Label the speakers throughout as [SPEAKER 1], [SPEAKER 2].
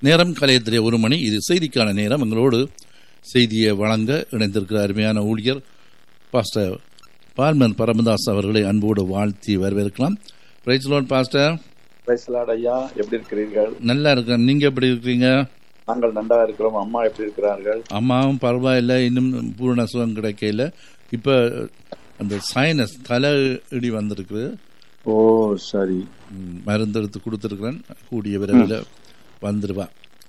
[SPEAKER 1] நேரம் கலையத்திலே ஒரு மணி இது செய்திக்கான நேரம் எங்களோடு செய்தியை வழங்க இணைந்திருக்கிற அருமையான ஊழியர் பாஸ்டர் பார்மன் பரமதாஸ் அவர்களை அன்போடு வாழ்த்தி வரவேற்கலாம் பிரைஸ் லோன் பாஸ்டர்
[SPEAKER 2] பிரைஸ்லாட் ஐயா எப்படி இருக்கிறீர்கள்
[SPEAKER 1] நல்லா இருக்கேன் நீங்க எப்படி இருக்கிறீங்க
[SPEAKER 2] நாங்கள் நன்றா இருக்கிறோம் அம்மா எப்படி இருக்கிறார்கள்
[SPEAKER 1] அம்மாவும் பரவாயில்ல இன்னும் பூரண சுகம் கிடைக்கல இப்ப அந்த சைனஸ் தலை இடி வந்திருக்கு
[SPEAKER 2] ஓ சரி
[SPEAKER 1] ம், மருந்து எடுத்து கொடுத்துருக்கிறேன் கூடிய விரைவில் வந்துடுவா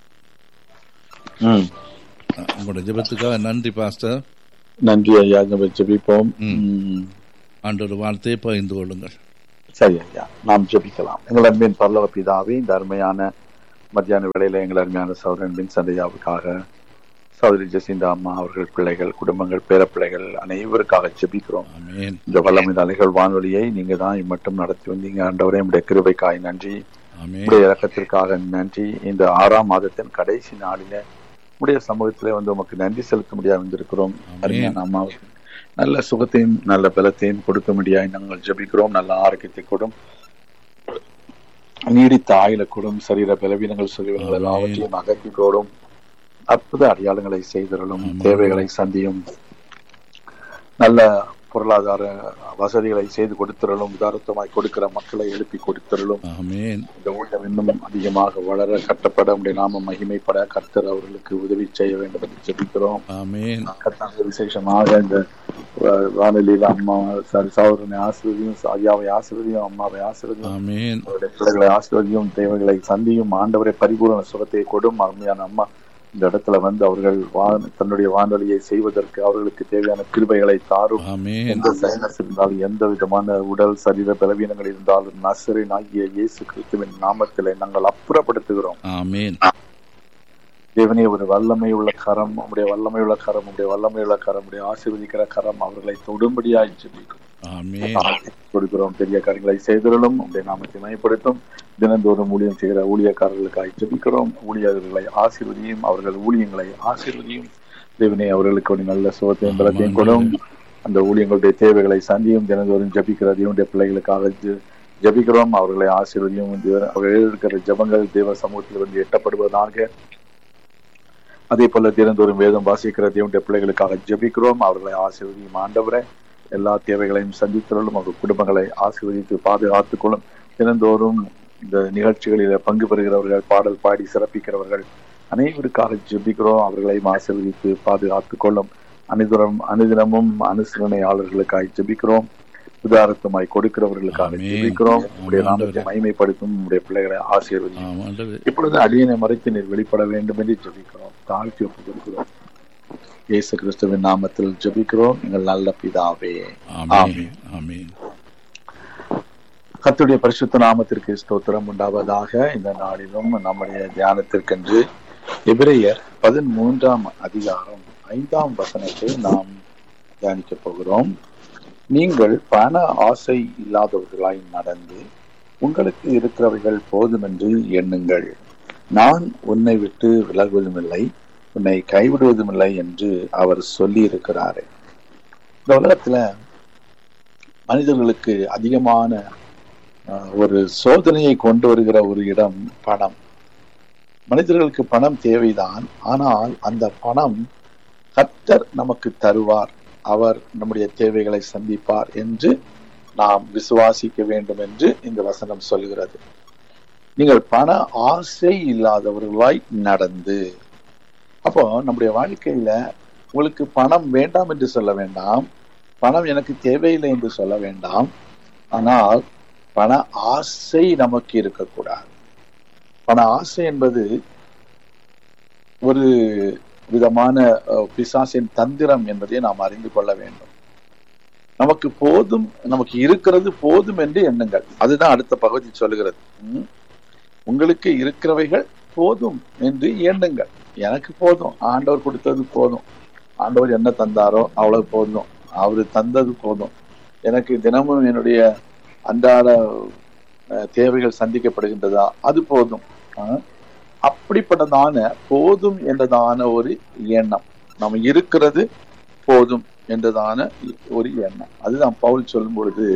[SPEAKER 2] ம்
[SPEAKER 1] அஹ், உங்களோட ஜெபத்துக்காக நன்றி பாஸ்டர்
[SPEAKER 2] நன்றி ஐயா நம்ம ஜெபிப்போம்
[SPEAKER 1] ம்.
[SPEAKER 2] ம்.
[SPEAKER 1] ஆண்டோட வார்த்தையை பகிர்ந்து கொள்ளுங்கள்
[SPEAKER 2] சரி ஐயா நாம் ஜெபிக்கலாம் எங்கள் அன்பின் பரலவ பிதாவே இந்த அருமையான மத்தியான வேளையில எங்கள் அருமையான சௌரன் பின் சந்தையாவுக்காக சௌதரி ஜெசிந்தா அம்மா அவர்கள் பிள்ளைகள் குடும்பங்கள் பேரப்பிள்ளைகள் அனைவருக்காக ஜெபிக்கிறோம்
[SPEAKER 1] ஆமென்
[SPEAKER 2] இந்த வல்லமை அலைகள் வானொலியை நீங்க தான் மட்டும் நடத்தி வந்தீங்க ஆண்டவரே உடைய கிருபைக்காய் நன்றி
[SPEAKER 1] ஆமென்
[SPEAKER 2] உடைய இறக்கத்திற்காக நன்றி இந்த ஆறாம் மாதத்தின் கடைசி நாளில உடைய சமூகத்திலே வந்து உமக்கு நன்றி செலுத்த முடியாது வந்திருக்கிறோம்
[SPEAKER 1] ஆமென்.
[SPEAKER 2] அருமையான அம்மாவுக்கு நல்ல சுகத்தையும் நல்ல பலத்தையும் கொடுக்க முடியாது நாங்கள் ஜெபிக்கிறோம் நல்ல ஆரோக்கியத்தை கொடும் நீடித்த ஆயுள கூடும் சரீர பலவீனங்கள் சொல்லிவங்கள்
[SPEAKER 1] ஆமென்.
[SPEAKER 2] எல்லாவற்றையும் அகற்றி கூடும் அற்புத அடையாளங்களை செய்தரலும்
[SPEAKER 1] ஆமென்.
[SPEAKER 2] தேவைகளை சந்தியும் நல்ல பொருளாதார வசதிகளை செய்து கொடுத்திரலும் உதாரத்தமாய் கொடுக்கிற மக்களை எழுப்பி கொடுத்திரலும்
[SPEAKER 1] ஆமென்
[SPEAKER 2] இந்த ஊழியம் இன்னும் அதிகமாக வளர கட்டப்பட உடைய நாம மகிமைப்பட கர்த்தர் அவர்களுக்கு உதவி செய்ய வேண்டும் என்று ஜெபிக்கிறோம்
[SPEAKER 1] ஆமென்
[SPEAKER 2] கர்த்தாங்க விசேஷமாக இந்த அஹ், வானொலியில அம்மா சாரி சகோதரனை ஆசிர்வதியும் ஐயாவை ஆசிர்வதியும் அம்மாவை ஆசிர்வதியும்
[SPEAKER 1] ஆமென்
[SPEAKER 2] அவருடைய பிள்ளைகளை ஆசிர்வதியும் தேவைகளை சந்தியும் ஆண்டவரை பரிபூரண சுகத்தை கொடும் அருமையான அம்மா இந்த இடத்துல வந்து அவர்கள் வா- தன்னுடைய வானொலியை செய்வதற்கு அவர்களுக்கு தேவையான கிருபைகளை தாரும்
[SPEAKER 1] ஆமென்
[SPEAKER 2] எந்த சைனஸ் இருந்தாலும் எந்த விதமான உடல் சரீர பலவீனங்கள் இருந்தாலும் நசரின் ஆகிய இயேசு கிறிஸ்துவின் நாமத்திலே நாங்கள் அப்புறப்படுத்துகிறோம்
[SPEAKER 1] ஆமென்
[SPEAKER 2] தேவனே ஒரு வல்லமை உள்ள கரம் உடைய வல்லமை உள்ள கரம் உடைய வல்லமை உள்ள கரம் உடைய ஆசீர்வதிக்கிற கரம் அவர்களை தொடும்படியாய் ஜெபிக்கும்
[SPEAKER 1] ஆமென்
[SPEAKER 2] கொடுக்கிறோம் பெரிய காரியங்களை செய்திருளும் உடைய நாமத்தை மயப்படுத்தும் தினந்தோறும் ஊழியம் செய்கிற ஊழியக்காரர்களுக்காய் ஜெபிக்கிறோம் ஊழியர்களை ஆசீர்வதியும் அவர்கள் ஊழியங்களை ஆசீர்வதியும் தேவனே அவர்களுக்கு ஒரு நல்ல சுகத்தையும் பலத்தையும் கொடும் அந்த ஊழியங்களுடைய தேவைகளை சந்தியும் தினந்தோறும் ஜபிக்கிற தேவனுடைய பிள்ளைகளுக்காக ஜெ- ஜெபிக்கிறோம் அவர்களை ஆசீர்வதியும் தேவ- அவர்கள் இருக்கிற ஜெபங்கள் தேவ சமூகத்தில் வந்து எட்டப்படுவதாக அதே போல தினந்தோறும் வேதம் வாசிக்கிற தேவனுடைய பிள்ளைகளுக்காக ஜெபிக்கிறோம் அவர்களை ஆசீர்வதியும் ஆண்டவரே எல்லா தேவைகளையும் சந்தித்தவர்களும் அவர்கள் குடும்பங்களை ஆசீர்வதித்து பாதுகாத்துக் கொள்ளும் தினந்தோறும் இந்த நிகழ்ச்சிகளில் பங்கு பெறுகிறவர்கள் பாடல் பாடி சிறப்பிக்கிறவர்கள் அனைவருக்காக ஜெபிக்கிறோம் அவர்களையும் ஆசீர்வதித்து பாதுகாத்துக் கொள்ளும் அனுதினம் அனுதினமும் அனுசரணையாளர்களுக்காக ஜெபிக்கிறோம் உதாரத்தமாய் கொடுக்கிறவர்களுக்காக
[SPEAKER 1] ஆமென்.
[SPEAKER 2] ஜெபிக்கிறோம் உங்களுடைய
[SPEAKER 1] ஆமென்
[SPEAKER 2] நாமத்தை
[SPEAKER 1] ஆண்டவரே.
[SPEAKER 2] மைமைப்படுத்தும் உங்களுடைய பிள்ளைகளை ஆசீர்வதியும்
[SPEAKER 1] ஆமாண்டவர்
[SPEAKER 2] இப்பொழுது அடியனை மறைத்து நீர் வெளிப்பட வேண்டும் என்று ஜெபிக்கிறோம் தாழ்த்தி ஒப்புக்கொள்கிறோம் இயேசு கிறிஸ்துவின் நாமத்தில் ஜெபிக்கிறோம் எங்கள் நல்ல பிதாவே
[SPEAKER 1] ஆமென் ஆமென்
[SPEAKER 2] கர்த்தருடைய பரிசுத்த நாமத்திற்கு ஸ்தோத்திரம் உண்டாவதாக இந்த நாளிலும் நம்முடைய தியானத்திற்கென்று எபிரேயர் பதிமூன்றாம் அதிகாரம் ஐந்தாம் வசனத்தை நாம் தியானிக்க போகிறோம் நீங்கள் பண ஆசை இல்லாதவர்களாய் நடந்து உங்களுக்கு இருக்கிறவைகள் போதுமென்று எண்ணுங்கள் நான் உன்னை விட்டு விலகுவதுமில்லை உன்னை கைவிடுவதுமில்லை என்று அவர் சொல்லி இருக்கிறாரு இந்த உலகத்துல மனிதர்களுக்கு அதிகமான அஹ், ஒரு சோதனையை கொண்டு வருகிற ஒரு இடம் பணம் மனிதர்களுக்கு பணம் தேவைதான் ஆனால் அந்த பணம் கர்த்தர் நமக்கு தருவார் அவர் நம்முடைய தேவைகளை சந்திப்பார் என்று நாம் விசுவாசிக்க வேண்டும் என்று இந்த வசனம் சொல்கிறது நீங்கள் பண ஆசை இல்லாதவர்களாய் நடந்து அப்போ நம்முடைய வாழ்க்கையில உங்களுக்கு பணம் வேண்டாம் என்று சொல்ல வேண்டாம் பணம் எனக்கு தேவையில்லை என்று சொல்ல வேண்டாம் ஆனால் பண ஆசை நமக்கு இருக்கக்கூடாது பண ஆசை என்பது ஒரு விதமான அஹ், பிசாசின் தந்திரம் என்பதை நாம் அறிந்து கொள்ள வேண்டும் நமக்கு போதும் நமக்கு இருக்கிறது போதும் என்று எண்ணுங்கள் அதுதான் அடுத்த பகுதி சொல்லுகிறது ம்? உங்களுக்கு இருக்கிறவைகள் போதும் என்று எண்ணுங்கள் எனக்கு போதும் ஆண்டவர் கொடுத்தது போதும் ஆண்டவர் என்ன தந்தாரோ அவ்வளவு போதும் அவரு தந்தது போதும் எனக்கு தினமும் என்னுடைய அன்றாட அஹ், தேவைகள் சந்திக்கப்படுகின்றதா அது போதும் ஆஹ், அப்படிப்பட்டதான போதும் என்றதான ஒரு எண்ணம் நம்ம இருக்கிறது போதும் என்றதான ஒரு எண்ணம் அதுதான் பவுல் சொல்லும் பொழுது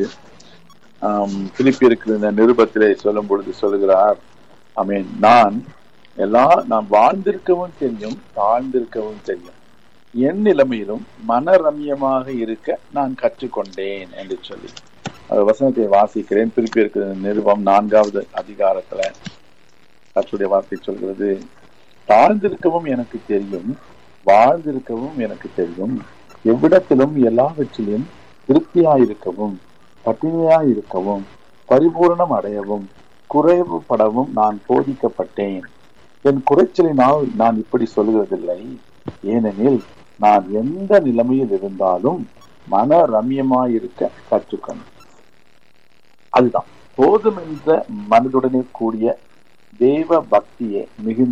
[SPEAKER 2] ஆம், பிலிப்பியருக்கு இந்த நிருபத்திலே சொல்லும் பொழுது சொல்லுகிறார் ஐ மீன் நான் எல்லா நான் வாழ்ந்திருக்கவும் தெரியும் தாழ்ந்திருக்கவும் தெரியும் என் நிலைமையிலும் மனரம்யமாக இருக்க நான் கற்றுக்கொண்டேன் என்று சொல்லி அந்த வசனத்தை வாசிக்கிறேன் திருப்பி இருக்கிற நிருபம் நான்காவது அதிகாரத்துல கற்றுடைய வார்த்தை சொல்கிறது தாழ்ந்திருக்கவும் எனக்கு தெரியும் வாழ்ந்திருக்கவும் எனக்கு தெரியும் எவ்விடத்திலும் எல்லாவற்றிலும் திருப்தியாயிருக்கவும் பட்டினியாயிருக்கவும் பரிபூரணம் அடையவும் குறைவுபடவும் நான் போதிக்கப்பட்டேன் என் குறைச்சலினால் நான் இப்படி சொல்கிறதில்லை ஏனெனில் நான் எந்த நிலைமையில் இருந்தாலும் மன ரம்யமாயிருக்க கற்றுக்கொண்டேன் அதுதான் போதும் என்ற மனதுடனே கூடிய தேவ பக்தியே மிகுந்த